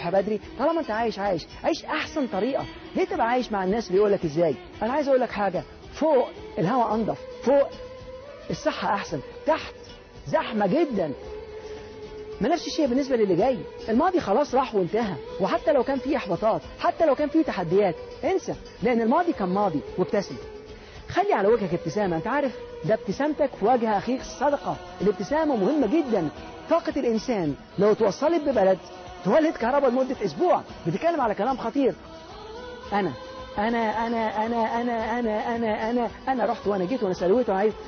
الصبح بدري طالما انت عايش عايش عيش احسن طريقه ليه تبقى عايش مع الناس اللي يقول لك ازاي انا عايز اقول لك حاجه فوق الهواء انضف فوق الصحه احسن تحت زحمه جدا ما نفس الشيء بالنسبة للي جاي الماضي خلاص راح وانتهى وحتى لو كان فيه احباطات حتى لو كان فيه تحديات انسى لان الماضي كان ماضي وابتسم خلي على وجهك ابتسامة انت عارف ده ابتسامتك في وجه اخيك صدقة الابتسامة مهمة جدا طاقة الانسان لو توصلت ببلد تولد كهرباء لمدة اسبوع بتتكلم على كلام خطير انا انا انا انا انا انا انا انا انا رحت وانا جيت وانا سلويت وانا عايز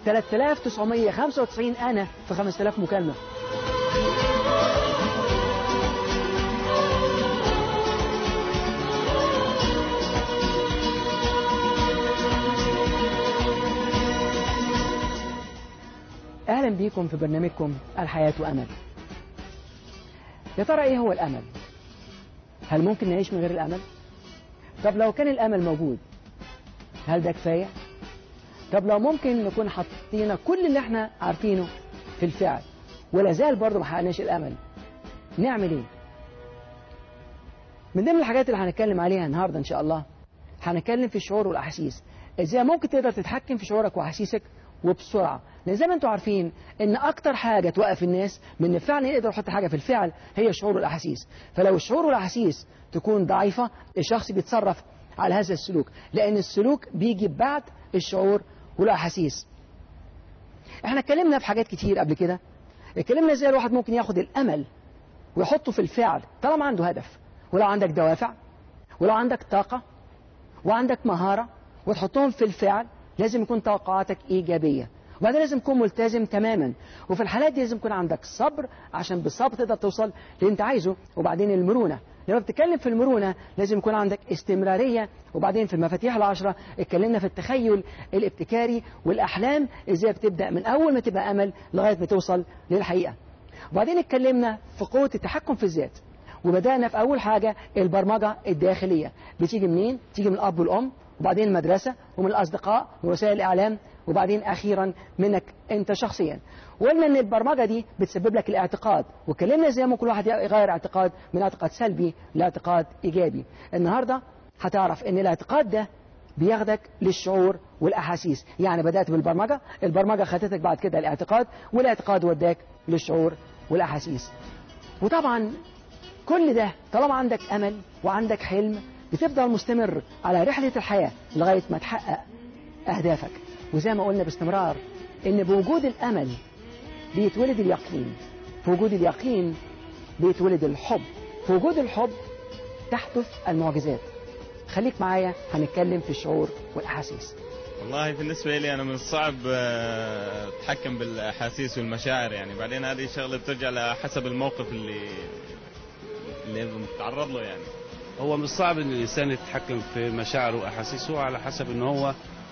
3995 انا في 5000 مكالمة أهلا بيكم في برنامجكم الحياة أمل يا ترى إيه هو الأمل؟ هل ممكن نعيش من غير الأمل؟ طب لو كان الأمل موجود هل ده كفاية؟ طب لو ممكن نكون حاطين كل اللي احنا عارفينه في الفعل ولا زال برضه ما حققناش الأمل نعمل إيه؟ من ضمن الحاجات اللي هنتكلم عليها النهاردة إن شاء الله هنتكلم في الشعور والأحاسيس إزاي ممكن تقدر تتحكم في شعورك وأحاسيسك وبسرعة لأن زي ما أنتم عارفين إن أكتر حاجة توقف الناس من إن فعلا يقدر يحط حاجة في الفعل هي الشعور والأحاسيس فلو الشعور والأحاسيس تكون ضعيفة الشخص بيتصرف على هذا السلوك لأن السلوك بيجي بعد الشعور والأحاسيس احنا اتكلمنا في حاجات كتير قبل كده اتكلمنا ازاي الواحد ممكن ياخد الأمل ويحطه في الفعل طالما عنده هدف ولو عندك دوافع ولو عندك طاقة وعندك مهارة وتحطهم في الفعل لازم يكون توقعاتك إيجابية وبعدين لازم تكون ملتزم تماما وفي الحالات دي لازم يكون عندك صبر عشان بالصبر تقدر توصل اللي انت عايزه وبعدين المرونة لما بتتكلم في المرونة لازم يكون عندك استمرارية وبعدين في المفاتيح العشرة اتكلمنا في التخيل الابتكاري والأحلام ازاي بتبدأ من أول ما تبقى أمل لغاية ما توصل للحقيقة وبعدين اتكلمنا في قوة التحكم في الذات وبدأنا في أول حاجة البرمجة الداخلية بتيجي منين؟ تيجي من الأب والأم وبعدين المدرسة ومن الأصدقاء ووسائل الإعلام وبعدين أخيرا منك أنت شخصيا وقلنا أن البرمجة دي بتسبب لك الاعتقاد وكلمنا ازاي ممكن الواحد يغير اعتقاد من اعتقاد سلبي لاعتقاد إيجابي النهاردة هتعرف أن الاعتقاد ده بياخدك للشعور والأحاسيس يعني بدأت بالبرمجة البرمجة خدتك بعد كده الاعتقاد والاعتقاد وداك للشعور والأحاسيس وطبعا كل ده طالما عندك أمل وعندك حلم بتفضل مستمر على رحلة الحياة لغاية ما تحقق أهدافك وزي ما قلنا باستمرار إن بوجود الأمل بيتولد اليقين في وجود اليقين بيتولد الحب في وجود الحب تحدث المعجزات خليك معايا هنتكلم في الشعور والأحاسيس والله بالنسبة لي أنا من الصعب أتحكم بالأحاسيس والمشاعر يعني بعدين هذه شغلة بترجع لحسب الموقف اللي اللي متعرض له يعني هو من الصعب ان الانسان يتحكم في مشاعره واحاسيسه على حسب ان هو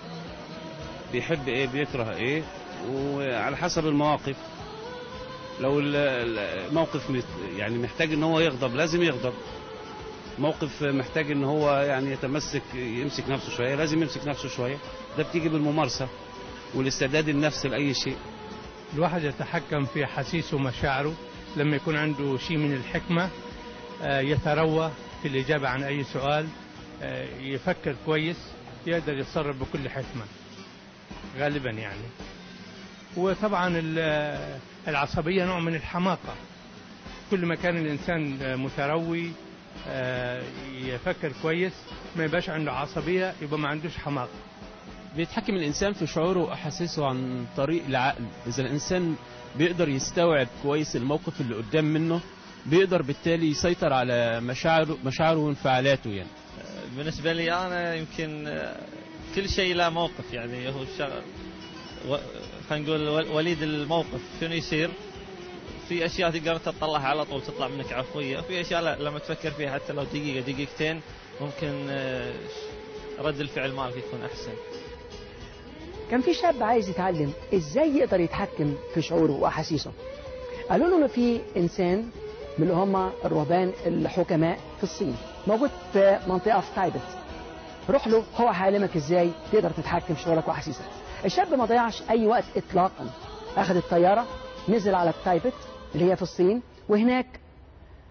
بيحب ايه بيكره ايه وعلى حسب المواقف لو الموقف يعني محتاج ان هو يغضب لازم يغضب موقف محتاج ان هو يعني يتمسك يمسك نفسه شويه لازم يمسك نفسه شويه ده بتيجي بالممارسه والاستعداد النفسي لاي شيء الواحد يتحكم في احاسيسه ومشاعره لما يكون عنده شيء من الحكمه يتروى في الإجابة عن أي سؤال يفكر كويس يقدر يتصرف بكل حكمة غالبا يعني وطبعا العصبية نوع من الحماقة كل ما كان الإنسان متروي يفكر كويس ما يبقاش عنده عصبية يبقى ما عندوش حماقة بيتحكم الإنسان في شعوره وأحاسيسه عن طريق العقل إذا الإنسان بيقدر يستوعب كويس الموقف اللي قدام منه بيقدر بالتالي يسيطر على مشاعره مشاعره وانفعالاته يعني بالنسبة لي أنا يمكن كل شيء له موقف يعني هو الشغل خلينا نقول وليد الموقف شنو يصير في أشياء تقدر تطلعها على طول تطلع منك عفوية في أشياء لا لما تفكر فيها حتى لو دقيقة دقيقتين ممكن رد الفعل مالك يكون أحسن كان في شاب عايز يتعلم ازاي يقدر يتحكم في شعوره واحاسيسه قالوا له انه في انسان من اللي هم الرهبان الحكماء في الصين موجود في منطقة في تايبت روح له هو هيعلمك ازاي تقدر تتحكم في شعورك واحاسيسك الشاب ما ضيعش اي وقت اطلاقا اخذ الطيارة نزل على تايبت اللي هي في الصين وهناك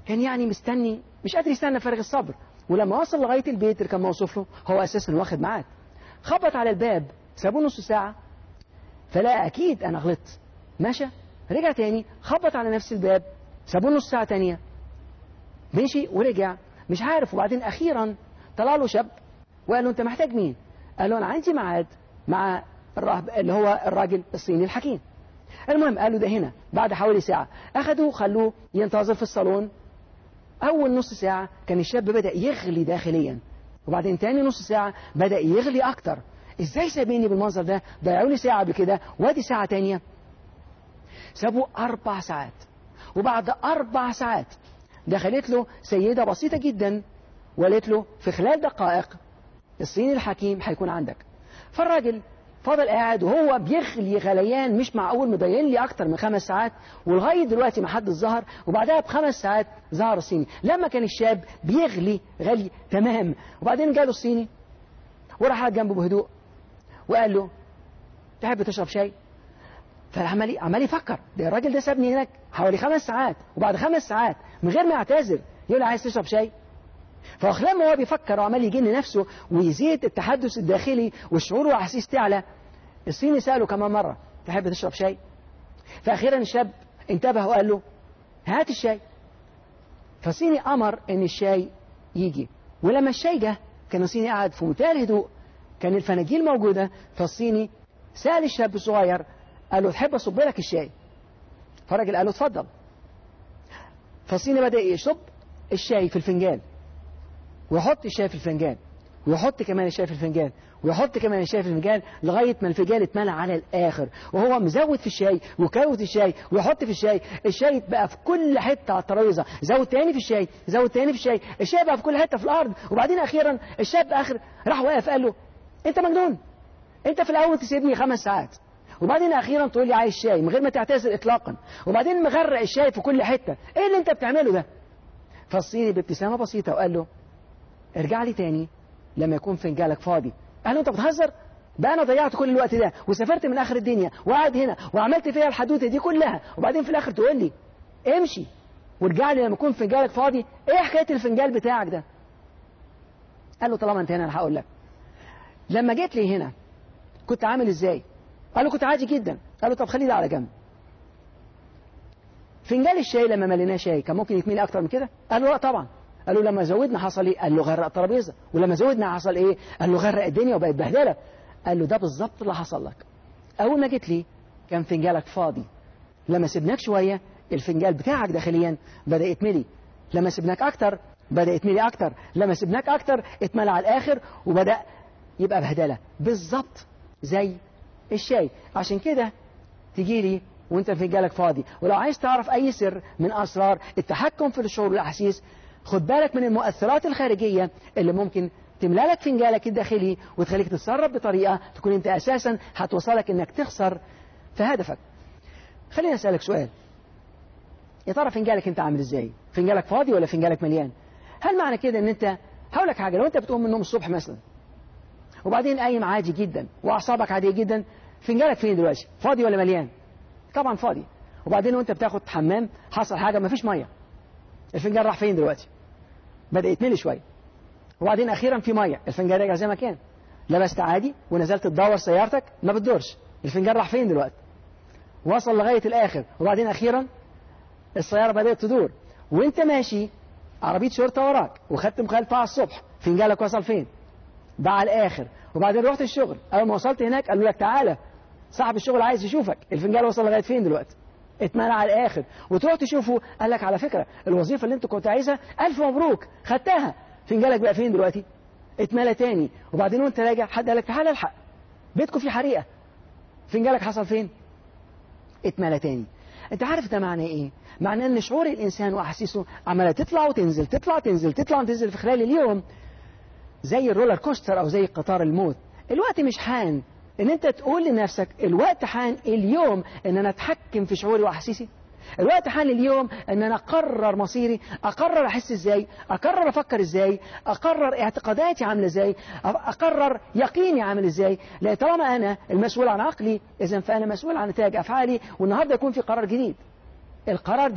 كان يعني مستني مش قادر يستنى فارغ الصبر ولما وصل لغايه البيت اللي كان موصوف له هو اساسا واخد ميعاد خبط على الباب سابوه نص ساعه فلا اكيد انا غلطت مشى رجع تاني خبط على نفس الباب سابوه نص ساعه تانيه مشي ورجع مش عارف وبعدين اخيرا طلع له شاب وقال له انت محتاج مين قال له انا عندي ميعاد مع الراهب اللي هو الراجل الصيني الحكيم المهم قال له ده هنا بعد حوالي ساعة أخدوه وخلوه ينتظر في الصالون أول نص ساعة كان الشاب بدأ يغلي داخليا وبعدين تاني نص ساعة بدأ يغلي أكتر إزاي سابيني بالمنظر ده ضيعوا لي ساعة قبل كده وادي ساعة تانية سابوه أربع ساعات وبعد أربع ساعات دخلت له سيدة بسيطة جدا وقالت له في خلال دقائق الصيني الحكيم هيكون عندك فالراجل فضل قاعد وهو بيغلي غليان مش معقول مضايقين لي اكتر من خمس ساعات ولغايه دلوقتي ما حد ظهر وبعدها بخمس ساعات ظهر الصيني لما كان الشاب بيغلي غلي تمام وبعدين جاله الصيني وراح قعد جنبه بهدوء وقال له تحب تشرب شاي فعمال عمال يفكر ده الراجل ده سابني هناك حوالي خمس ساعات وبعد خمس ساعات من غير ما يعتذر يقول لي عايز تشرب شاي فلما هو بيفكر وعمال يجن نفسه ويزيد التحدث الداخلي والشعور والاحاسيس تعلى الصيني ساله كمان مره تحب تشرب شاي فاخيرا الشاب انتبه وقال له هات الشاي فالصيني امر ان الشاي يجي ولما الشاي جه كان الصيني قاعد في منتهى الهدوء كان الفناجيل موجوده فالصيني سال الشاب الصغير قال له تحب اصب لك الشاي فالراجل قال له اتفضل فالصيني بدا يشرب الشاي في الفنجان ويحط الشاي في الفنجان ويحط كمان الشاي في الفنجان ويحط كمان الشاي في الفنجان لغايه ما الفنجان اتملى على الاخر وهو مزود في الشاي وكوت الشاي ويحط في الشاي الشاي بقى في كل حته على الترابيزه زود تاني في الشاي زود تاني في الشاي الشاي بقى في كل حته في الارض وبعدين اخيرا الشاب اخر راح واقف قال له انت مجنون انت في الاول تسيبني خمس ساعات وبعدين اخيرا تقول لي عايز شاي من غير ما تعتذر اطلاقا وبعدين مغرق الشاي في كل حته ايه اللي انت بتعمله ده فالصيني بابتسامه بسيطه وقال له ارجع لي تاني لما يكون فنجانك فاضي قال له انت بتهزر ده انا ضيعت كل الوقت ده وسافرت من اخر الدنيا وقاعد هنا وعملت فيها الحدوته دي كلها وبعدين في الاخر تقول لي امشي وارجع لي لما يكون فنجانك فاضي ايه حكايه الفنجان بتاعك ده قال له طالما انت هنا انا هقول لك لما جيت لي هنا كنت عامل ازاي قال له كنت عادي جدا قال له طب خليه ده على جنب فنجان الشاي لما مليناه شاي كان ممكن يتملي اكتر من كده قال له لا طبعا قال له لما زودنا حصل ايه قال له غرق الترابيزه ولما زودنا حصل ايه قال له غرق الدنيا وبقت بهدله قال له ده بالظبط اللي حصل لك اول ما جيت لي كان فنجانك فاضي لما سبناك شويه الفنجان بتاعك داخليا بدا يتملي لما سبناك اكتر بدا يتملي اكتر لما سبناك اكتر اتملى على الاخر وبدا يبقى بهدله بالظبط زي الشاي عشان كده تجي لي وانت فنجانك فاضي ولو عايز تعرف اي سر من اسرار التحكم في الشعور والاحاسيس خد بالك من المؤثرات الخارجية اللي ممكن تملى لك فنجانك الداخلي وتخليك تتصرف بطريقة تكون انت اساسا هتوصلك انك تخسر في هدفك خليني اسألك سؤال يا ترى فنجانك انت عامل ازاي فنجانك فاضي ولا فنجانك مليان هل معنى كده ان انت هقول لك حاجة لو انت بتقوم من النوم الصبح مثلا وبعدين قايم عادي جدا واعصابك عادية جدا فنجانك فين دلوقتي فاضي ولا مليان طبعا فاضي وبعدين وانت بتاخد حمام حصل حاجة مفيش مية الفنجان راح فين دلوقتي بدأ يتملي شوية وبعدين أخيرا في مية الفنجان رجع زي ما كان لبست عادي ونزلت تدور سيارتك ما بتدورش الفنجان راح فين دلوقتي وصل لغاية الآخر وبعدين أخيرا السيارة بدأت تدور وانت ماشي عربية شرطة وراك وخدت مخالفة على الصبح فنجانك وصل فين ده على الآخر وبعدين رحت الشغل أول ما وصلت هناك قالوا لك تعالى صاحب الشغل عايز يشوفك الفنجان وصل لغاية فين دلوقتي اتمنع على الاخر وتروح تشوفه قال لك على فكره الوظيفه اللي انت كنت عايزها الف مبروك خدتها فنجانك بقى فين دلوقتي اتملى تاني وبعدين وانت راجع حد قال لك تعالى الحق بيتكم في حريقه فنجانك حصل فين اتملى تاني انت عارف ده معناه ايه معناه ان شعور الانسان واحاسيسه عماله تطلع وتنزل تطلع تنزل تطلع وتنزل في خلال اليوم زي الرولر كوستر او زي قطار الموت الوقت مش حان ان انت تقول لنفسك الوقت حان اليوم ان انا اتحكم في شعوري واحاسيسي الوقت حان اليوم ان انا اقرر مصيري اقرر احس ازاي اقرر افكر ازاي اقرر اعتقاداتي عامله ازاي اقرر يقيني عامل ازاي لان طالما انا المسؤول عن عقلي اذا فانا مسؤول عن نتائج افعالي والنهارده يكون في قرار جديد القرار ده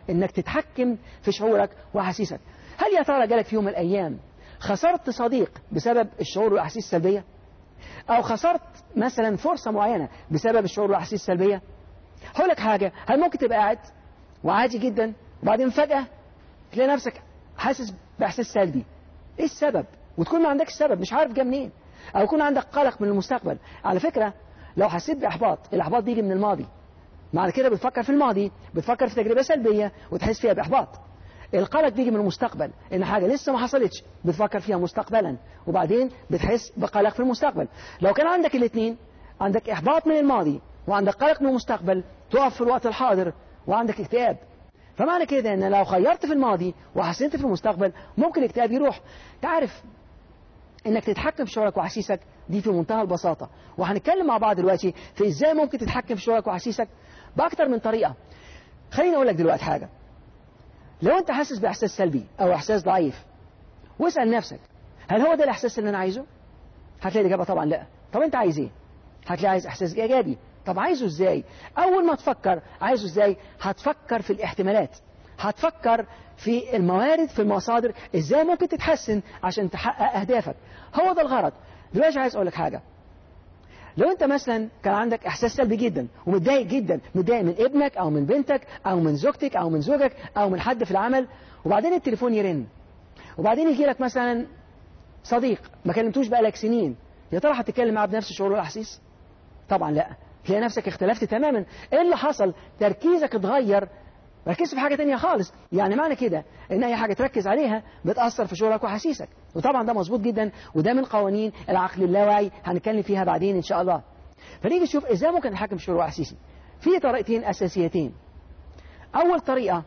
انك تتحكم في شعورك واحاسيسك هل يا ترى جالك في يوم من الايام خسرت صديق بسبب الشعور والاحاسيس السلبيه او خسرت مثلا فرصه معينه بسبب الشعور والاحاسيس السلبيه هقول لك حاجه هل ممكن تبقى قاعد وعادي جدا وبعدين فجاه تلاقي نفسك حاسس باحساس سلبي ايه السبب وتكون ما عندكش سبب مش عارف جه منين او يكون عندك قلق من المستقبل على فكره لو حسيت باحباط الاحباط بيجي من الماضي معنى كده بتفكر في الماضي بتفكر في تجربه سلبيه وتحس فيها باحباط القلق بيجي من المستقبل ان حاجه لسه ما حصلتش بتفكر فيها مستقبلا وبعدين بتحس بقلق في المستقبل لو كان عندك الاثنين عندك احباط من الماضي وعندك قلق من المستقبل تقف في الوقت الحاضر وعندك اكتئاب فمعنى كده ان لو خيرت في الماضي وحسنت في المستقبل ممكن الاكتئاب يروح تعرف انك تتحكم في شعورك واحاسيسك دي في منتهى البساطه وهنتكلم مع بعض دلوقتي في ازاي ممكن تتحكم في شعورك واحاسيسك باكتر من طريقه خليني اقول لك دلوقتي حاجه لو انت حاسس باحساس سلبي او احساس ضعيف واسال نفسك هل هو ده الاحساس اللي انا عايزه هتلاقي الاجابه طبعا لا طب انت عايز ايه هتلاقي عايز احساس ايجابي طب عايزه ازاي اول ما تفكر عايزه ازاي هتفكر في الاحتمالات هتفكر في الموارد في المصادر ازاي ممكن تتحسن عشان تحقق اهدافك هو ده الغرض دلوقتي عايز اقول لك حاجه لو انت مثلا كان عندك احساس سلبي جدا ومتضايق جدا متضايق من ابنك او من بنتك او من زوجتك او من زوجك او من حد في العمل وبعدين التليفون يرن وبعدين يجي لك مثلا صديق ما كلمتوش بقالك سنين يا ترى هتتكلم معاه بنفس الشعور والاحاسيس طبعا لا تلاقي نفسك اختلفت تماما ايه اللي حصل تركيزك اتغير ركزت في حاجة تانية خالص يعني معنى كده ان اي حاجة تركز عليها بتأثر في شعورك وحسيسك وطبعا ده مظبوط جدا وده من قوانين العقل اللاواعي هنتكلم فيها بعدين ان شاء الله فنيجي نشوف ازاي ممكن نتحكم في شعور واحاسيسي في طريقتين اساسيتين اول طريقة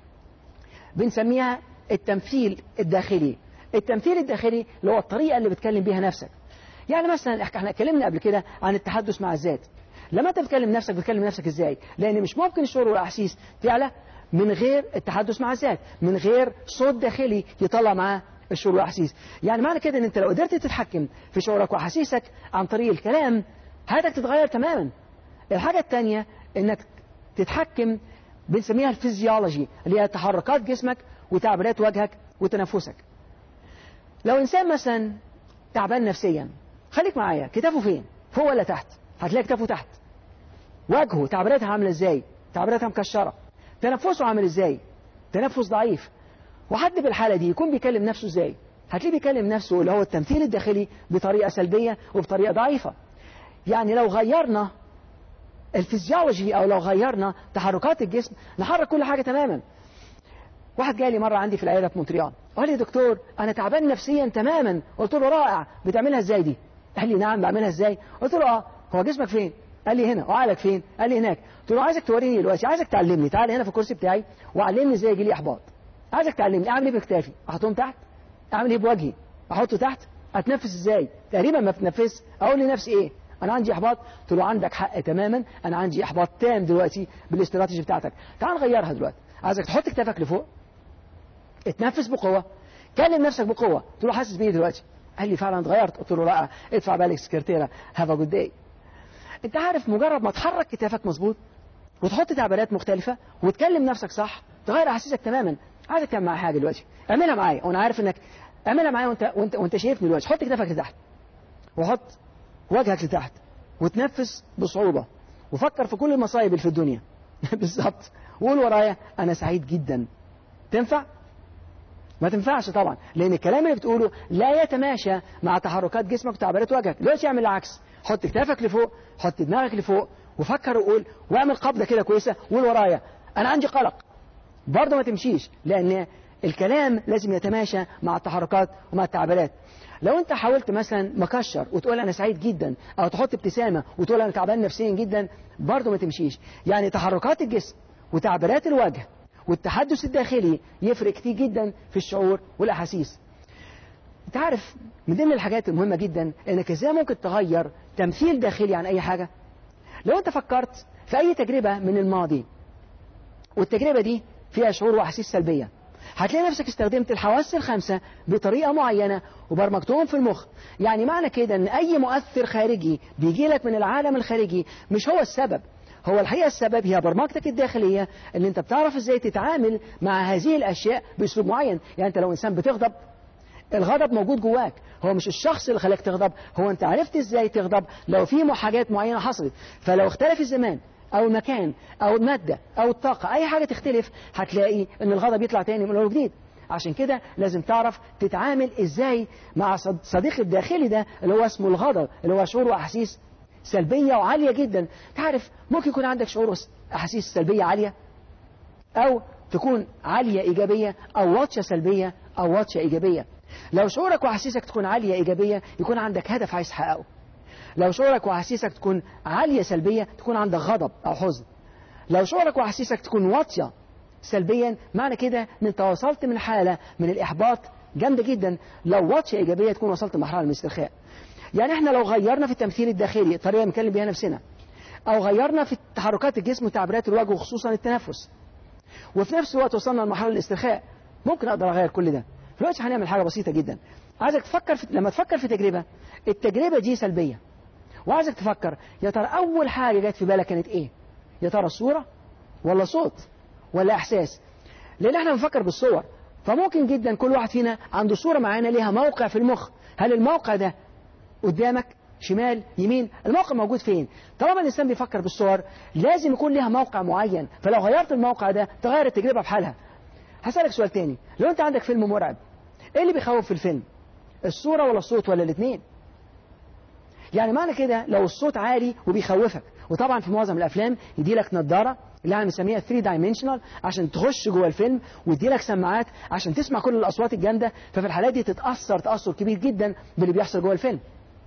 بنسميها التمثيل الداخلي التمثيل الداخلي اللي هو الطريقة اللي بتكلم بيها نفسك يعني مثلا احنا اتكلمنا قبل كده عن التحدث مع الذات لما انت بتكلم نفسك بتكلم نفسك ازاي لان مش ممكن الشعور والاحاسيس تعلى من غير التحدث مع الذات من غير صوت داخلي يطلع معاه الشعور والاحاسيس يعني معنى كده ان انت لو قدرت تتحكم في شعورك واحاسيسك عن طريق الكلام حياتك تتغير تماما الحاجة الثانية انك تتحكم بنسميها الفيزيولوجي اللي هي تحركات جسمك وتعبيرات وجهك وتنفسك لو انسان مثلا تعبان نفسيا خليك معايا كتافه فين فوق ولا تحت هتلاقي كتافه تحت وجهه تعبيراتها عامله ازاي تعبيراتها مكشره تنفسه عامل ازاي تنفس ضعيف وحد بالحاله دي يكون بيكلم نفسه ازاي هتلاقيه بيكلم نفسه اللي هو التمثيل الداخلي بطريقه سلبيه وبطريقه ضعيفه يعني لو غيرنا الفيزيولوجي او لو غيرنا تحركات الجسم نحرك كل حاجه تماما واحد جاي لي مره عندي في العياده في مونتريال قال لي دكتور انا تعبان نفسيا تماما قلت له رائع بتعملها ازاي دي قال لي نعم بعملها ازاي قلت له اه هو جسمك فين قال لي هنا وعقلك فين قال لي هناك قلت له عايزك توريني دلوقتي عايزك تعلمني تعال هنا في الكرسي بتاعي وعلمني ازاي يجي لي احباط عايزك تعلمني اعمل ايه بكتافي احطهم تحت اعمل ايه بوجهي احطه تحت اتنفس ازاي تقريبا ما بتنفس اقول لنفسي ايه انا عندي احباط قلت له عندك حق تماما انا عندي احباط تام دلوقتي بالاستراتيجي بتاعتك تعال نغيرها دلوقتي عايزك تحط كتافك لفوق اتنفس بقوه كلم نفسك بقوه قلت له حاسس بايه دلوقتي قال لي فعلا اتغيرت قلت له لا ادفع بالك سكرتيره هاف ا جود داي انت عارف مجرد ما تحرك كتافك مظبوط وتحط تعبيرات مختلفه وتكلم نفسك صح تغير احاسيسك تماما عايزك تعمل معايا حاجه دلوقتي اعملها معايا وانا عارف انك اعملها معايا وانت وانت وانت شايفني دلوقتي حط كتافك لتحت وحط وجهك لتحت وتنفس بصعوبه وفكر في كل المصايب اللي في الدنيا بالظبط وقول ورايا انا سعيد جدا تنفع ما تنفعش طبعا لان الكلام اللي بتقوله لا يتماشى مع تحركات جسمك وتعبيرات وجهك دلوقتي اعمل العكس حط كتافك لفوق حط دماغك لفوق وفكر وقول واعمل قبضه كده كويسه وقول ورايا انا عندي قلق برضه ما تمشيش لان الكلام لازم يتماشى مع التحركات ومع التعبيرات لو انت حاولت مثلا مكشر وتقول انا سعيد جدا او تحط ابتسامه وتقول انا تعبان نفسيا جدا برضه ما تمشيش يعني تحركات الجسم وتعبيرات الوجه والتحدث الداخلي يفرق كتير جدا في الشعور والاحاسيس انت عارف من ضمن الحاجات المهمه جدا انك ازاي ممكن تغير تمثيل داخلي عن اي حاجه لو انت فكرت في اي تجربه من الماضي والتجربه دي فيها شعور واحاسيس سلبيه هتلاقي نفسك استخدمت الحواس الخمسة بطريقة معينة وبرمجتهم في المخ يعني معنى كده ان اي مؤثر خارجي بيجي لك من العالم الخارجي مش هو السبب هو الحقيقة السبب هي برمجتك الداخلية ان انت بتعرف ازاي تتعامل مع هذه الاشياء باسلوب معين يعني انت لو انسان بتغضب الغضب موجود جواك هو مش الشخص اللي خلاك تغضب هو انت عرفت ازاي تغضب لو في حاجات معينة حصلت فلو اختلف الزمان او المكان او المادة او الطاقة اي حاجة تختلف هتلاقي ان الغضب يطلع تاني من اول وجديد عشان كده لازم تعرف تتعامل ازاي مع صديق الداخلي ده اللي هو اسمه الغضب اللي هو شعور واحاسيس سلبية وعالية جدا تعرف ممكن يكون عندك شعور احاسيس سلبية عالية او تكون عالية ايجابية او واطشة سلبية او واطشة ايجابية لو شعورك واحاسيسك تكون عالية ايجابية يكون عندك هدف عايز تحققه لو شعورك واحاسيسك تكون عالية سلبية تكون عندك غضب او حزن لو شعورك واحاسيسك تكون واطية سلبيا معنى كده ان انت وصلت من حالة من الاحباط جامدة جدا لو واطية ايجابية تكون وصلت لمرحلة من الاسترخاء يعني احنا لو غيرنا في التمثيل الداخلي الطريقة اللي بنكلم بيها نفسنا او غيرنا في تحركات الجسم وتعبيرات الوجه وخصوصا التنفس وفي نفس الوقت وصلنا لمرحلة الاسترخاء ممكن اقدر اغير كل ده دلوقتي هنعمل حاجة بسيطة جدا عايزك تفكر في... لما تفكر في تجربة التجربة دي سلبية وعايزك تفكر يا ترى أول حاجة جت في بالك كانت إيه يا ترى صورة ولا صوت ولا إحساس لأن احنا بنفكر بالصور فممكن جدا كل واحد فينا عنده صورة معانا ليها موقع في المخ هل الموقع ده قدامك شمال يمين الموقع موجود فين طالما الإنسان بيفكر بالصور لازم يكون ليها موقع معين فلو غيرت الموقع ده تغير التجربة بحالها هسألك سؤال تاني لو أنت عندك فيلم مرعب إيه اللي بيخوف في الفيلم الصورة ولا الصوت ولا الاثنين يعني معنى كده لو الصوت عالي وبيخوفك وطبعا في معظم الافلام يدي لك نظاره اللي احنا بنسميها 3 دايمنشنال عشان تخش جوه الفيلم ويدي لك سماعات عشان تسمع كل الاصوات الجامده ففي الحالات دي تتاثر تاثر كبير جدا باللي بيحصل جوه الفيلم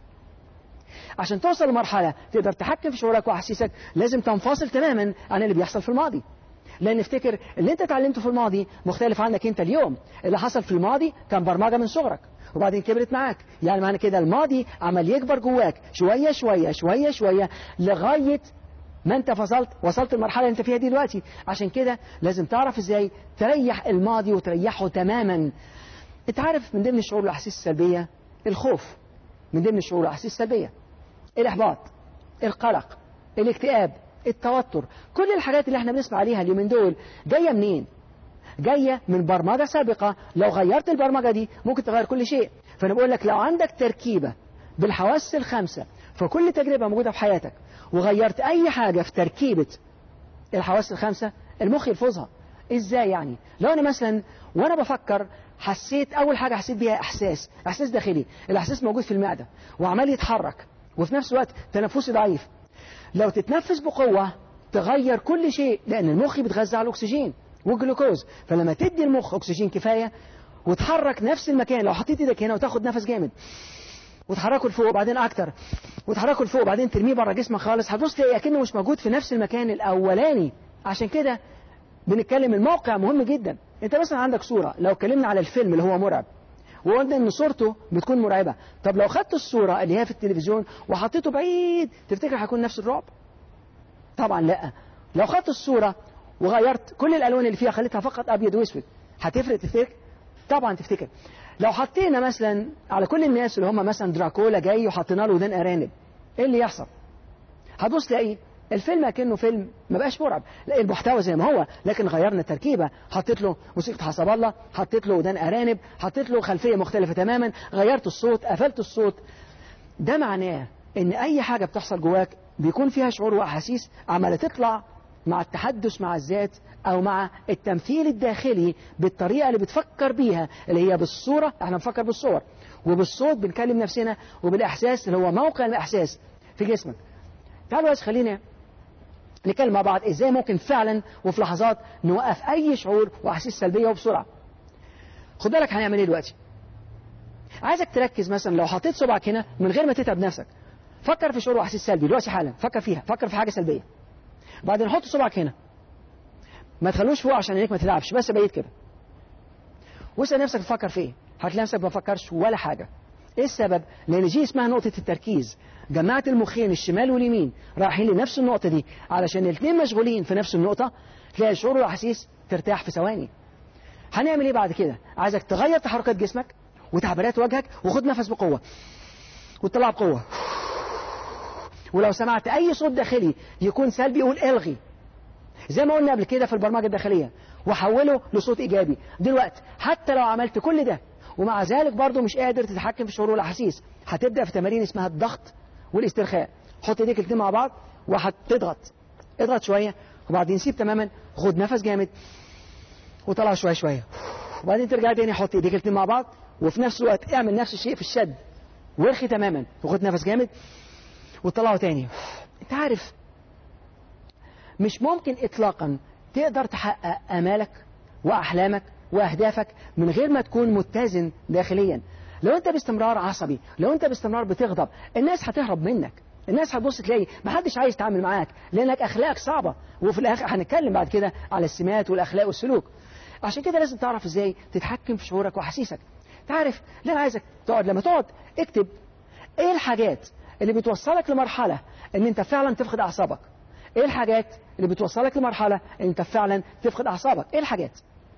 عشان توصل لمرحله تقدر تحكم في شعورك واحاسيسك لازم تنفصل تماما عن اللي بيحصل في الماضي لان افتكر اللي انت اتعلمته في الماضي مختلف عنك انت اليوم اللي حصل في الماضي كان برمجه من صغرك وبعدين كبرت معاك يعني معنى كده الماضي عمل يكبر جواك شوية شوية شوية شوية لغاية ما انت فصلت وصلت المرحلة اللي انت فيها دي دلوقتي عشان كده لازم تعرف ازاي تريح الماضي وتريحه تماما انت عارف من ضمن الشعور والاحاسيس السلبية الخوف من ضمن الشعور والاحاسيس السلبية الاحباط القلق الاكتئاب التوتر كل الحاجات اللي احنا بنسمع عليها اليومين دول جاية منين جاية من برمجة سابقة لو غيرت البرمجة دي ممكن تغير كل شيء فأنا بقول لك لو عندك تركيبة بالحواس الخمسة فكل تجربة موجودة في حياتك وغيرت أي حاجة في تركيبة الحواس الخمسة المخ يلفظها إزاي يعني لو أنا مثلا وأنا بفكر حسيت أول حاجة حسيت بيها إحساس إحساس داخلي الإحساس موجود في المعدة وعمال يتحرك وفي نفس الوقت تنفسي ضعيف لو تتنفس بقوة تغير كل شيء لأن المخ بيتغذى على الأكسجين والجلوكوز فلما تدي المخ أكسجين كفاية وتحرك نفس المكان لو حطيت ايدك هنا وتاخد نفس جامد وتحركه لفوق وبعدين اكتر وتحركه لفوق وبعدين ترميه بره جسمك خالص هتبص تلاقي اكنه مش موجود في نفس المكان الاولاني عشان كده بنتكلم الموقع مهم جدا انت مثلا عندك صوره لو اتكلمنا على الفيلم اللي هو مرعب وقلنا ان صورته بتكون مرعبه طب لو خدت الصوره اللي هي في التلفزيون وحطيته بعيد تفتكر هيكون نفس الرعب طبعا لا لو خدت الصوره وغيرت كل الالوان اللي فيها خليتها فقط ابيض واسود هتفرق تفتكر طبعا تفتكر لو حطينا مثلا على كل الناس اللي هم مثلا دراكولا جاي وحطينا له ودان ارانب ايه اللي يحصل هتبص تلاقي الفيلم كأنه فيلم ما بقاش مرعب لا المحتوى زي ما هو لكن غيرنا التركيبة حطيت له موسيقى حسب الله حطيت له ودان أرانب حطيت له خلفية مختلفة تماما غيرت الصوت قفلت الصوت ده معناه ان اي حاجة بتحصل جواك بيكون فيها شعور واحاسيس عمالة تطلع مع التحدث مع الذات او مع التمثيل الداخلي بالطريقة اللي بتفكر بيها اللي هي بالصورة احنا بنفكر بالصور وبالصوت بنكلم نفسنا وبالاحساس اللي هو موقع الاحساس في جسمك تعالوا بس خلينا نتكلم مع بعض ازاي ممكن فعلا وفي لحظات نوقف اي شعور واحاسيس سلبيه وبسرعه خد بالك هنعمل ايه دلوقتي عايزك تركز مثلا لو حطيت صبعك هنا من غير ما تتعب نفسك فكر في شعور واحاسيس سلبي دلوقتي حالا فكر فيها فكر في حاجه سلبيه بعدين حط صبعك هنا ما تخلوش فوق عشان عينيك ما تتعبش بس بعيد كده واسال نفسك تفكر في ايه هتلاقي نفسك ما فكرش ولا حاجه ايه السبب لان دي اسمها نقطه التركيز جمعت المخين الشمال واليمين رايحين لنفس النقطه دي علشان الاثنين مشغولين في نفس النقطه تلاقي الشعور والاحاسيس ترتاح في ثواني هنعمل ايه بعد كده عايزك تغير تحركات جسمك وتعبيرات وجهك وخد نفس بقوه وتطلع بقوه ولو سمعت اي صوت داخلي يكون سلبي قول الغي زي ما قلنا قبل كده في البرمجه الداخليه وحوله لصوت ايجابي دلوقتي حتى لو عملت كل ده ومع ذلك برضه مش قادر تتحكم في الشعور والاحاسيس هتبدا في تمارين اسمها الضغط والاسترخاء حط ايديك الاثنين مع بعض وهتضغط اضغط شويه وبعدين سيب تماما خد نفس جامد وطلع شويه شويه وبعدين ترجع تاني حط ايديك الاثنين مع بعض وفي نفس الوقت اعمل نفس الشيء في الشد وارخي تماما وخد نفس جامد وطلعه تاني انت عارف مش ممكن اطلاقا تقدر تحقق امالك واحلامك واهدافك من غير ما تكون متزن داخليا لو انت باستمرار عصبي لو انت باستمرار بتغضب الناس هتهرب منك الناس هتبص تلاقي محدش عايز يتعامل معاك لانك اخلاقك صعبه وفي الاخر هنتكلم بعد كده على السمات والاخلاق والسلوك عشان كده لازم تعرف ازاي تتحكم في شعورك واحاسيسك تعرف اللي انا عايزك تقعد لما تقعد اكتب ايه الحاجات اللي بتوصلك لمرحله ان انت فعلا تفقد اعصابك ايه الحاجات اللي بتوصلك لمرحله ان انت فعلا تفقد اعصابك ايه الحاجات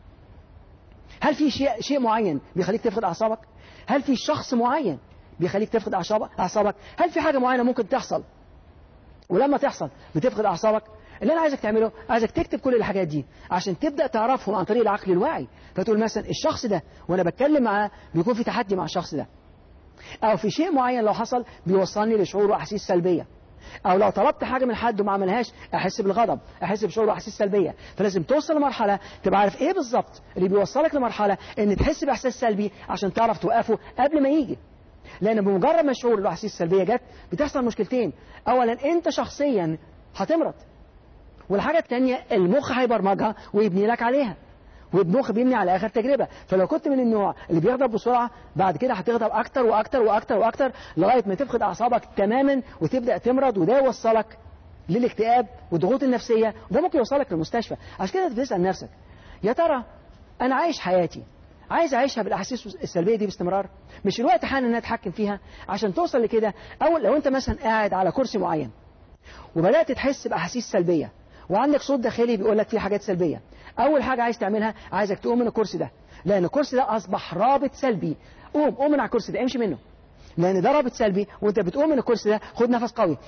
هل في شيء شيء معين بيخليك تفقد اعصابك هل في شخص معين بيخليك تفقد أعصابك أعصابك هل في حاجة معينة ممكن تحصل ولما تحصل بتفقد أعصابك اللي أنا عايزك تعمله عايزك تكتب كل الحاجات دي عشان تبدأ تعرفهم عن طريق العقل الواعي فتقول مثلا الشخص ده وأنا بتكلم معاه بيكون في تحدي مع الشخص ده أو في شيء معين لو حصل بيوصلني لشعور وأحاسيس سلبية أو لو طلبت حاجة من حد وما عملهاش أحس بالغضب أحس بشعور وأحاسيس سلبية فلازم توصل لمرحلة تبقى عارف إيه بالظبط اللي بيوصلك لمرحلة إن تحس بإحساس سلبي عشان تعرف توقفه قبل ما يجي لأن بمجرد ما الشعور الأحاسيس السلبية جت بتحصل مشكلتين أولا أنت شخصيا هتمرض والحاجة الثانية المخ هيبرمجها ويبني لك عليها والمخ بيبني على آخر تجربة فلو كنت من النوع اللي بيغضب بسرعة بعد كده هتغضب أكتر وأكتر وأكتر وأكتر لغاية ما تفقد أعصابك تماما وتبدأ تمرض وده يوصلك للاكتئاب والضغوط النفسية وده ممكن يوصلك للمستشفى عشان كده بتسأل نفسك يا ترى أنا عايش حياتي عايز اعيشها بالاحاسيس السلبيه دي باستمرار مش الوقت حان ان اتحكم فيها عشان توصل لكده اول لو انت مثلا قاعد على كرسي معين وبدات تحس باحاسيس سلبيه وعندك صوت داخلي بيقول لك في حاجات سلبيه اول حاجه عايز تعملها عايزك تقوم من الكرسي ده لان الكرسي ده اصبح رابط سلبي قوم قوم من على الكرسي ده امشي منه لان ده رابط سلبي وانت بتقوم من الكرسي ده خد نفس قوي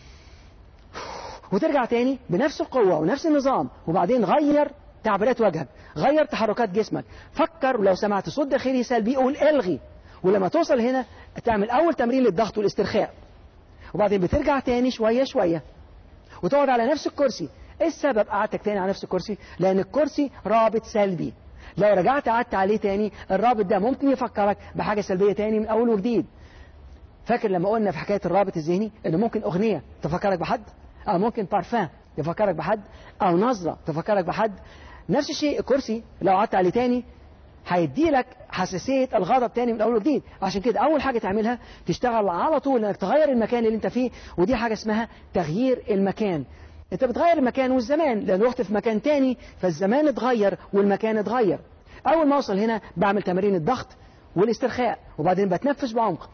وترجع تاني بنفس القوه ونفس النظام وبعدين غير تعبيرات وجهك غير تحركات جسمك فكر ولو سمعت صوت داخلي سلبي قول الغي ولما توصل هنا تعمل اول تمرين للضغط والاسترخاء وبعدين بترجع تاني شويه شويه وتقعد على نفس الكرسي ايه السبب قعدتك تاني على نفس الكرسي لان الكرسي رابط سلبي لو رجعت قعدت عليه تاني الرابط ده ممكن يفكرك بحاجه سلبيه تاني من اول وجديد فاكر لما قلنا في حكايه الرابط الذهني ان ممكن اغنيه تفكرك بحد او ممكن بارفان يفكرك بحد او نظره تفكرك بحد نفس الشيء الكرسي لو قعدت عليه تاني هيدي لك حساسية الغضب تاني من أول وجديد عشان كده أول حاجة تعملها تشتغل على طول إنك تغير المكان اللي أنت فيه ودي حاجة اسمها تغيير المكان أنت بتغير المكان والزمان لأن رحت في مكان تاني فالزمان اتغير والمكان اتغير أول ما أوصل هنا بعمل تمارين الضغط والاسترخاء وبعدين بتنفس بعمق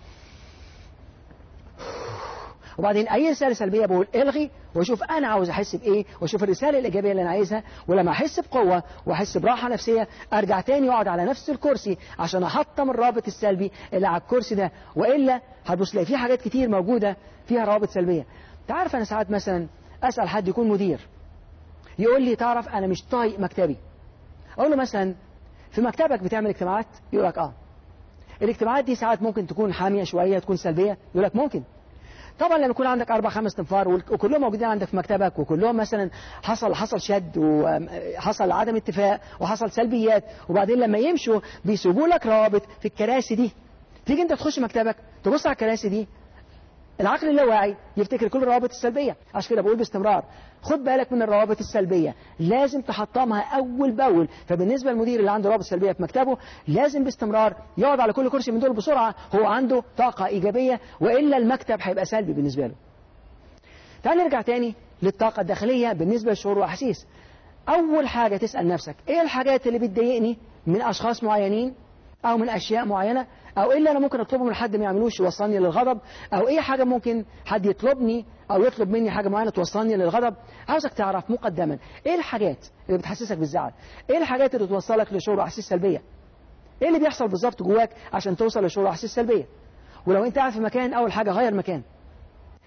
وبعدين اي رساله سلبيه بقول الغي واشوف انا عاوز احس بايه واشوف الرساله الايجابيه اللي انا عايزها ولما احس بقوه واحس براحه نفسيه ارجع تاني واقعد على نفس الكرسي عشان احطم الرابط السلبي اللي على الكرسي ده والا هتبص تلاقي في حاجات كتير موجوده فيها روابط سلبيه تعرف انا ساعات مثلا اسال حد يكون مدير يقول لي تعرف انا مش طايق مكتبي اقول له مثلا في مكتبك بتعمل اجتماعات يقول لك اه الاجتماعات دي ساعات ممكن تكون حاميه شويه تكون سلبيه يقول لك ممكن طبعا لما يكون عندك اربع خمس تنفار وكلهم موجودين عندك في مكتبك وكلهم مثلا حصل حصل شد وحصل عدم اتفاق وحصل سلبيات وبعدين لما يمشوا بيسيبوا لك روابط في الكراسي دي تيجي انت تخش مكتبك تبص على الكراسي دي العقل اللاواعي يفتكر كل الروابط السلبية عشان كده بقول باستمرار خد بالك من الروابط السلبية لازم تحطمها أول بأول فبالنسبة للمدير اللي عنده روابط سلبية في مكتبه لازم باستمرار يقعد على كل كرسي من دول بسرعة هو عنده طاقة إيجابية وإلا المكتب هيبقى سلبي بالنسبة له تعال نرجع تاني للطاقة الداخلية بالنسبة للشعور والأحاسيس أول حاجة تسأل نفسك إيه الحاجات اللي بتضايقني من أشخاص معينين أو من أشياء معينة أو إيه اللي أنا ممكن أطلبه من حد ما يعملوش يوصلني للغضب أو إيه حاجة ممكن حد يطلبني أو يطلب مني حاجة معينة توصلني للغضب عاوزك تعرف مقدما إيه الحاجات اللي بتحسسك بالزعل إيه الحاجات اللي توصلك لشعور وأحاسيس سلبية إيه اللي بيحصل بالظبط جواك عشان توصل لشعور وأحاسيس سلبية ولو أنت قاعد في مكان أول حاجة غير مكان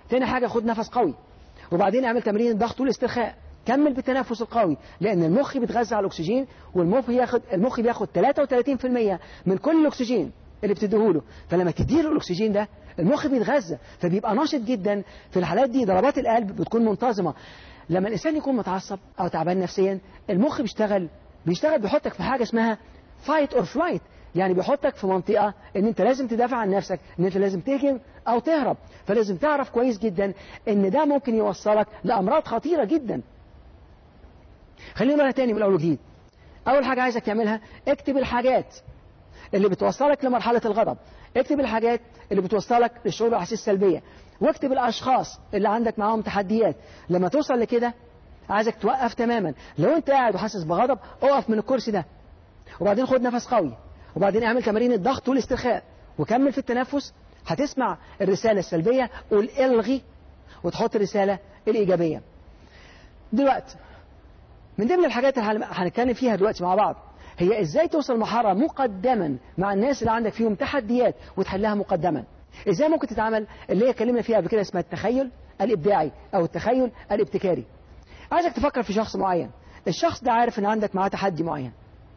تاني حاجة خد نفس قوي وبعدين اعمل تمرين الضغط والاسترخاء كمل بالتنفس القوي لان المخ بيتغذى على الاكسجين والمخ بياخد المخ بياخد 33% من كل الاكسجين اللي بتديهوله فلما تديله الاكسجين ده المخ بيتغذى فبيبقى ناشط جدا في الحالات دي ضربات القلب بتكون منتظمه لما الانسان يكون متعصب او تعبان نفسيا المخ بيشتغل بيشتغل بيحطك في حاجه اسمها فايت اور فلايت يعني بيحطك في منطقة ان انت لازم تدافع عن نفسك ان انت لازم تهجم او تهرب فلازم تعرف كويس جدا ان ده ممكن يوصلك لامراض خطيرة جدا خلينا نقولها تاني من الاول وجديد اول حاجة عايزك تعملها اكتب الحاجات اللي بتوصلك لمرحلة الغضب اكتب الحاجات اللي بتوصلك للشعور والاحاسيس السلبية واكتب الاشخاص اللي عندك معاهم تحديات لما توصل لكده عايزك توقف تماما لو انت قاعد وحاسس بغضب اقف من الكرسي ده وبعدين خد نفس قوي وبعدين اعمل تمارين الضغط والاسترخاء وكمل في التنفس هتسمع الرسالة السلبية قول الغي وتحط الرسالة الإيجابية دلوقتي من ضمن الحاجات اللي هنتكلم فيها دلوقتي مع بعض هي ازاي توصل مرحلة مقدما مع الناس اللي عندك فيهم تحديات وتحلها مقدما ازاي ممكن تتعامل اللي هي اتكلمنا فيها قبل كده اسمها التخيل الابداعي او التخيل الابتكاري عايزك تفكر في شخص معين الشخص ده عارف ان عندك معاه تحدي معين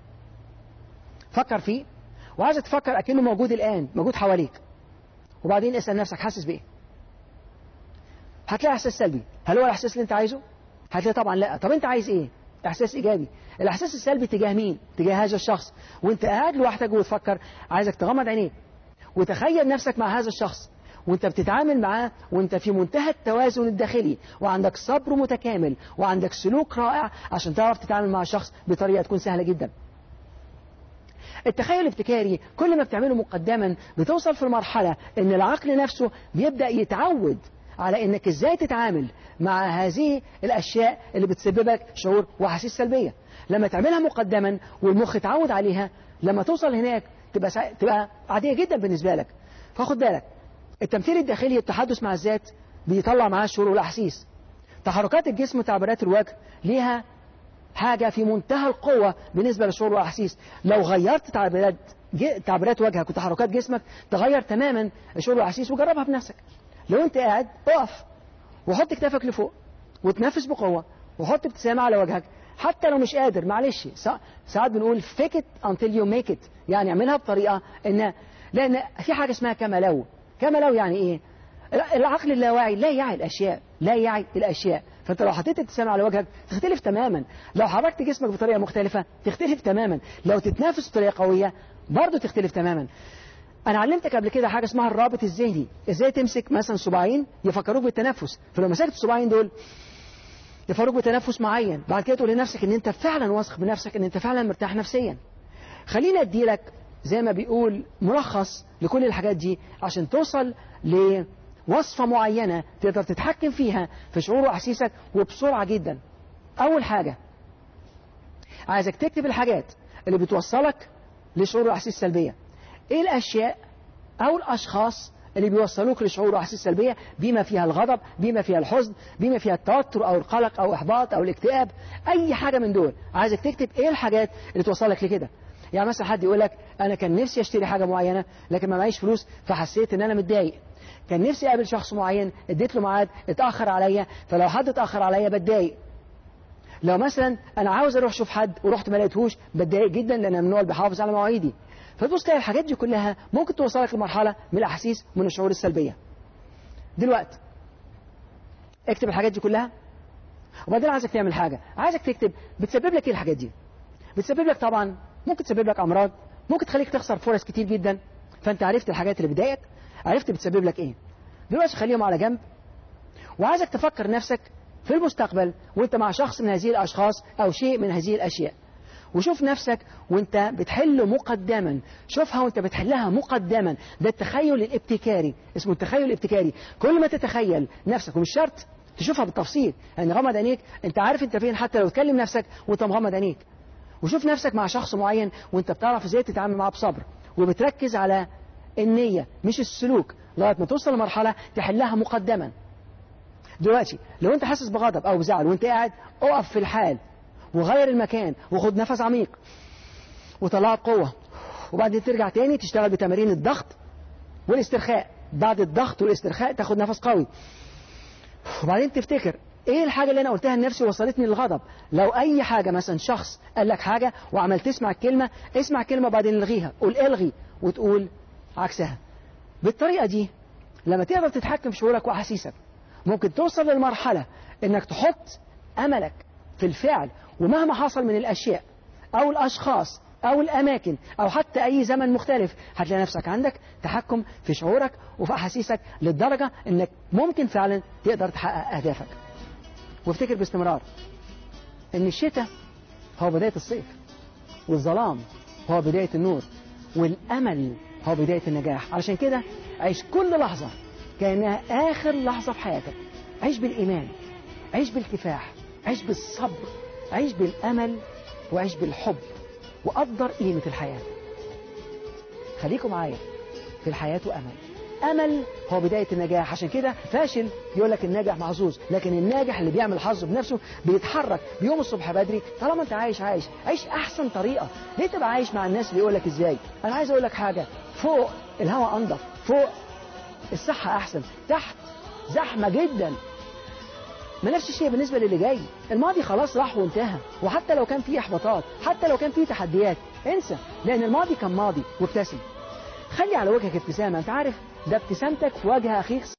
فكر فيه وعايزك تفكر اكنه موجود الان موجود حواليك وبعدين اسال نفسك حاسس بايه هتلاقي احساس سلبي هل هو الاحساس اللي انت عايزه هتلاقي طبعا لا طب انت عايز ايه احساس ايجابي الاحساس السلبي تجاه مين تجاه هذا الشخص وانت قاعد لوحدك وتفكر عايزك تغمض عينيك وتخيل نفسك مع هذا الشخص وانت بتتعامل معاه وانت في منتهى التوازن الداخلي وعندك صبر متكامل وعندك سلوك رائع عشان تعرف تتعامل مع الشخص بطريقة تكون سهلة جدا التخيل الابتكاري كل ما بتعمله مقدما بتوصل في المرحلة ان العقل نفسه بيبدأ يتعود على انك ازاي تتعامل مع هذه الاشياء اللي بتسبب لك شعور واحاسيس سلبية لما تعملها مقدما والمخ يتعود عليها لما توصل هناك تبقى سا... تبقى عادية جدا بالنسبة لك فخد بالك التمثيل الداخلي التحدث مع الذات بيطلع معاه الشعور والاحاسيس تحركات الجسم وتعبيرات الوجه ليها حاجة في منتهى القوة بالنسبة للشعور والأحاسيس لو غيرت تعبيرات تعبيرات وجهك وتحركات جسمك تغير تماما الشعور والأحاسيس وجربها بنفسك لو أنت قاعد اقف وحط كتافك لفوق وتنفس بقوة وحط ابتسامة على وجهك حتى لو مش قادر معلش ساعات بنقول fake it until you make it يعني اعملها بطريقة ان لأن في حاجة اسمها كما لو كما لو يعني ايه العقل اللاواعي لا يعي الأشياء لا يعي الأشياء فانت لو حطيت ابتسامة على وجهك تختلف تماما لو حركت جسمك بطريقة مختلفة تختلف تماما لو تتنافس بطريقة قوية برضه تختلف تماما انا علمتك قبل كده حاجة اسمها الرابط الذهني ازاي تمسك مثلا صباعين يفكروك بالتنفس فلو مسكت الصباعين دول يفكروك بتنفس معين بعد كده تقول لنفسك ان انت فعلا واثق بنفسك ان انت فعلا مرتاح نفسيا خليني ادي لك زي ما بيقول ملخص لكل الحاجات دي عشان توصل ل وصفة معينة تقدر تتحكم فيها في شعور وأحاسيسك وبسرعة جدا أول حاجة عايزك تكتب الحاجات اللي بتوصلك لشعور وأحاسيس سلبية إيه الأشياء أو الأشخاص اللي بيوصلوك لشعور وأحاسيس سلبية بما فيها الغضب بما فيها الحزن بما فيها التوتر أو القلق أو إحباط أو الاكتئاب أي حاجة من دول عايزك تكتب إيه الحاجات اللي توصلك لكده يعني مثلا حد يقول لك أنا كان نفسي أشتري حاجة معينة لكن ما معيش فلوس فحسيت إن أنا متضايق كان نفسي اقابل شخص معين اديت له ميعاد اتاخر عليا فلو حد اتاخر عليا بتضايق لو مثلا انا عاوز اروح اشوف حد ورحت ما لقيتهوش بتضايق جدا لان انا من النوع اللي بحافظ على مواعيدي فتبص تلاقي الحاجات دي كلها ممكن توصلك لمرحله من الاحاسيس من الشعور السلبيه دلوقتي اكتب الحاجات دي كلها وبعدين عايزك تعمل حاجه عايزك تكتب بتسبب لك ايه الحاجات دي بتسبب لك طبعا ممكن تسبب لك امراض ممكن تخليك تخسر فرص كتير جدا فانت عرفت الحاجات اللي بتضايقك عرفت بتسبب لك ايه دلوقتي خليهم على جنب وعايزك تفكر نفسك في المستقبل وانت مع شخص من هذه الاشخاص او شيء من هذه الاشياء وشوف نفسك وانت بتحل مقدما شوفها وانت بتحلها مقدما ده التخيل الابتكاري اسمه التخيل الابتكاري كل ما تتخيل نفسك ومش شرط تشوفها بالتفصيل يعني غمض عينيك انت عارف انت فين حتى لو تكلم نفسك وانت مغمض عينيك وشوف نفسك مع شخص معين وانت بتعرف ازاي تتعامل معاه بصبر وبتركز على النية مش السلوك لغاية ما توصل لمرحلة تحلها مقدما دلوقتي لو انت حاسس بغضب او بزعل وانت قاعد اقف في الحال وغير المكان وخد نفس عميق وطلع قوة وبعدين ترجع تاني تشتغل بتمارين الضغط والاسترخاء بعد الضغط والاسترخاء تاخد نفس قوي وبعدين تفتكر ايه الحاجة اللي انا قلتها لنفسي وصلتني للغضب لو اي حاجة مثلا شخص قال لك حاجة وعملت تسمع الكلمة اسمع كلمة وبعدين الغيها قول الغي وتقول عكسها بالطريقة دي لما تقدر تتحكم في شعورك واحاسيسك ممكن توصل للمرحلة انك تحط املك في الفعل ومهما حصل من الاشياء او الاشخاص او الاماكن او حتى اي زمن مختلف هتلاقي نفسك عندك تحكم في شعورك وفي احاسيسك للدرجة انك ممكن فعلا تقدر تحقق اهدافك وافتكر باستمرار ان الشتاء هو بداية الصيف والظلام هو بداية النور والامل هو بداية النجاح علشان كده عيش كل لحظة كأنها آخر لحظة في حياتك عيش بالإيمان عيش بالكفاح عيش بالصبر عيش بالأمل وعيش بالحب وقدر قيمة الحياة خليكم معايا في الحياة أمل أمل هو بداية النجاح عشان كده فاشل يقول لك الناجح محظوظ لكن الناجح اللي بيعمل حظه بنفسه بيتحرك بيوم الصبح بدري طالما انت عايش عايش عيش أحسن طريقة ليه تبقى عايش مع الناس اللي يقول لك إزاي أنا عايز أقول لك حاجة فوق الهواء أنضف فوق الصحة أحسن تحت زحمة جدا ما نفس الشيء بالنسبة للي جاي الماضي خلاص راح وانتهى وحتى لو كان فيه إحباطات حتى لو كان فيه تحديات انسى لأن الماضي كان ماضي وابتسم خلي على وجهك ابتسامة انت عارف ده ابتسامتك في وجه أخيك